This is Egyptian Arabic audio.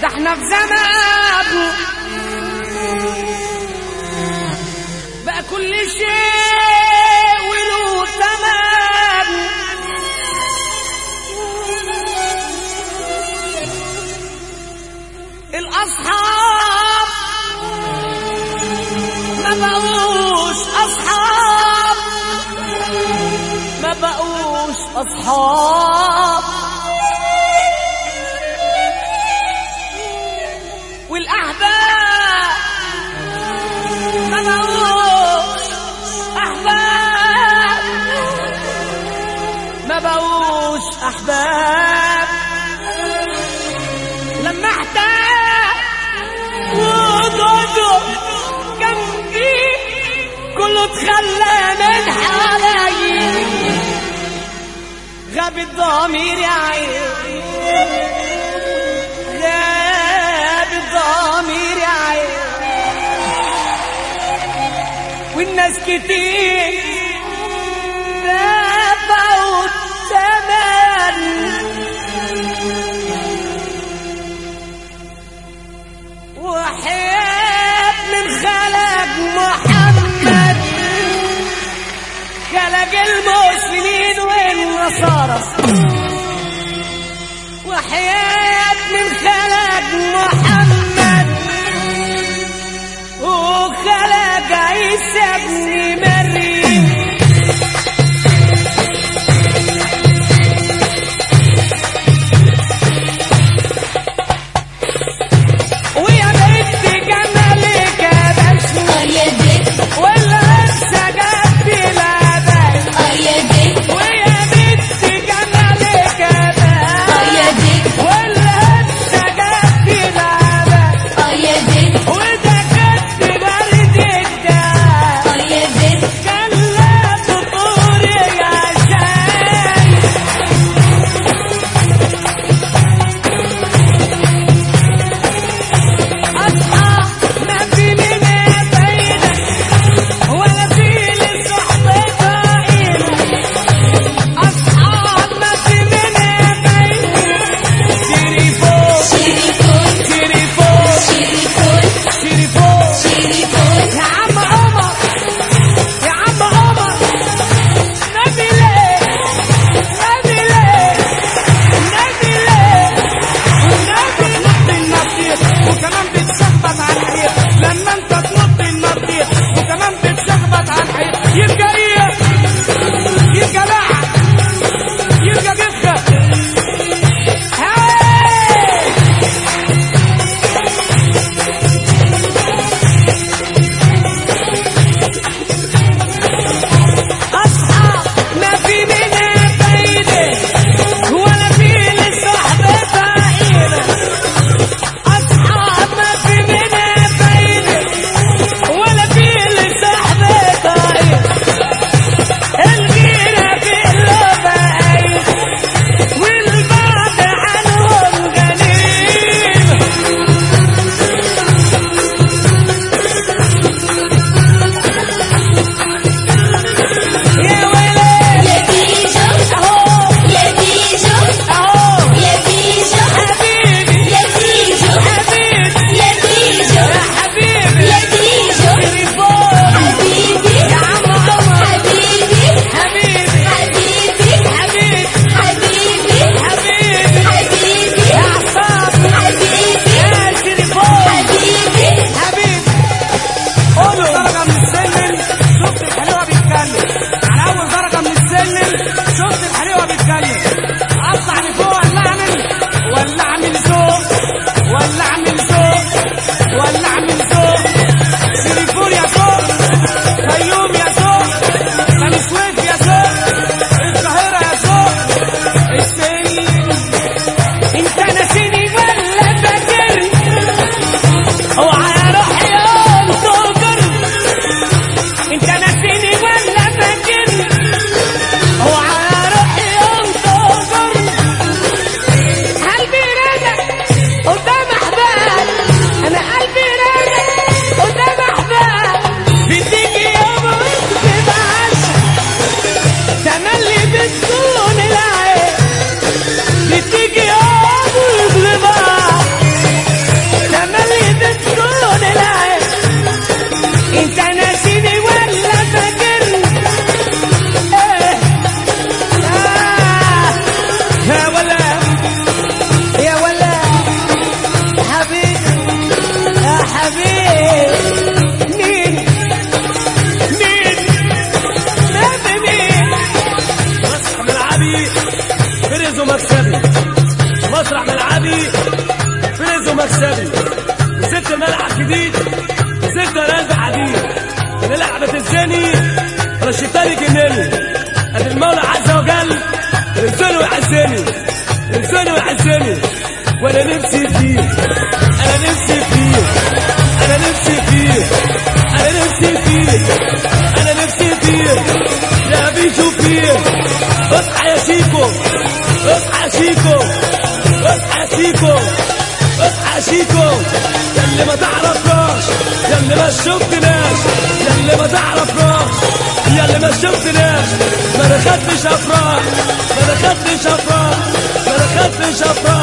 ده احنا في زمان بقى كل شيء وله تمام الأصحاب ما بقوش أصحاب ما بقوش أصحاب والأحباب ما بقوش أحباب ما بقوش أحباب لما احتاج وجوده جنبي كله اتخلى من حوالي غاب الضمير يا عين غاب الضمير يا عين والناس كتير دفعوا الثمن وحياة من خلق محمد خلق المسلمين والنصارى وحياة من خلق محمد وخلق عيسى ابن مريم ويا بنت جمالك يا بشوي يا بنت والعرسة جت لابد يا بنت ويا بنت جمالك يا بشوي يا بنت والعرسة حبيبي يا حبيبي مين مين نبي مين مسرح ملعبي فرز ومكسبي مسرح ملعبي فرز ومكسبي نزلت الملعب جديد نزلت انا قلب حديد انا لعبة الزني انا الشيطان يجنني ادي المولى عز وجل يرزقني ويعزني يرزقني ويعزني وانا نفسي فيه انا نفسي فيه انا نفسي فيه انا نفسي فيه انا نفسي فيه يا بيشو فيه اصحى يا شيكو اصحى يا شيكو اصحى يا شيكو اصحى يا شيكو يا اللي ما تعرفناش يا اللي ما شفتناش يا اللي ما تعرفناش يا اللي ما شفتناش ما دخلتش افراح ما دخلتش افراح ما دخلتش افراح